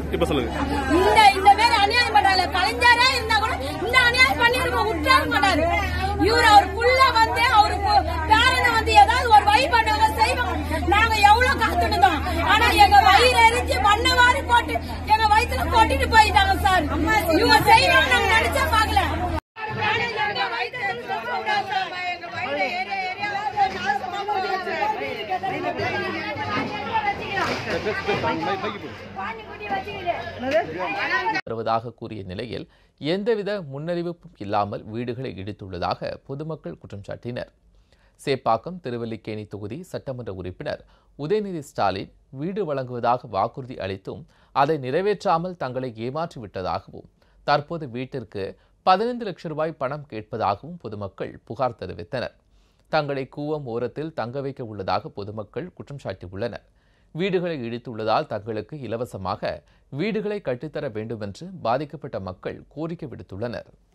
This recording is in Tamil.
இப்ப சொல்லுங்க இந்த இந்த பேர் அநியாயம் பண்றாங்க கலைஞரே இருந்தா கூட இந்த அநியாயம் பண்ணிருக்க விட்டாரு மாட்டாரு இவர் அவர் புள்ள வந்து அவருக்கு பேரனை வந்து ஏதாவது ஒரு வழி பண்ணுவாங்க செய்வாங்க நாங்க எவ்வளவு காத்துட்டோம் ஆனா எங்க வயிறு எரிஞ்சு மண்ணவாரி போட்டு எங்க வயித்துல கொட்டிட்டு போயிட்டாங்க சார் இவங்க செய்வாங்க நாங்க நினைச்சா பாக்கல வருவதாக கூறிய நிலையில் எந்தவித முன்னறிவிப்பும் இல்லாமல் வீடுகளை இடித்துள்ளதாக பொதுமக்கள் குற்றம் சாட்டினர் சேப்பாக்கம் திருவல்லிக்கேணி தொகுதி சட்டமன்ற உறுப்பினர் உதயநிதி ஸ்டாலின் வீடு வழங்குவதாக வாக்குறுதி அளித்தும் அதை நிறைவேற்றாமல் தங்களை ஏமாற்றிவிட்டதாகவும் தற்போது வீட்டிற்கு பதினைந்து லட்சம் ரூபாய் பணம் கேட்பதாகவும் பொதுமக்கள் புகார் தெரிவித்தனர் தங்களை கூவம் ஓரத்தில் தங்க வைக்க உள்ளதாக பொதுமக்கள் குற்றம் சாட்டியுள்ளனர் வீடுகளை இடித்துள்ளதால் தங்களுக்கு இலவசமாக வீடுகளை கட்டித்தர வேண்டுமென்று பாதிக்கப்பட்ட மக்கள் கோரிக்கை விடுத்துள்ளனர்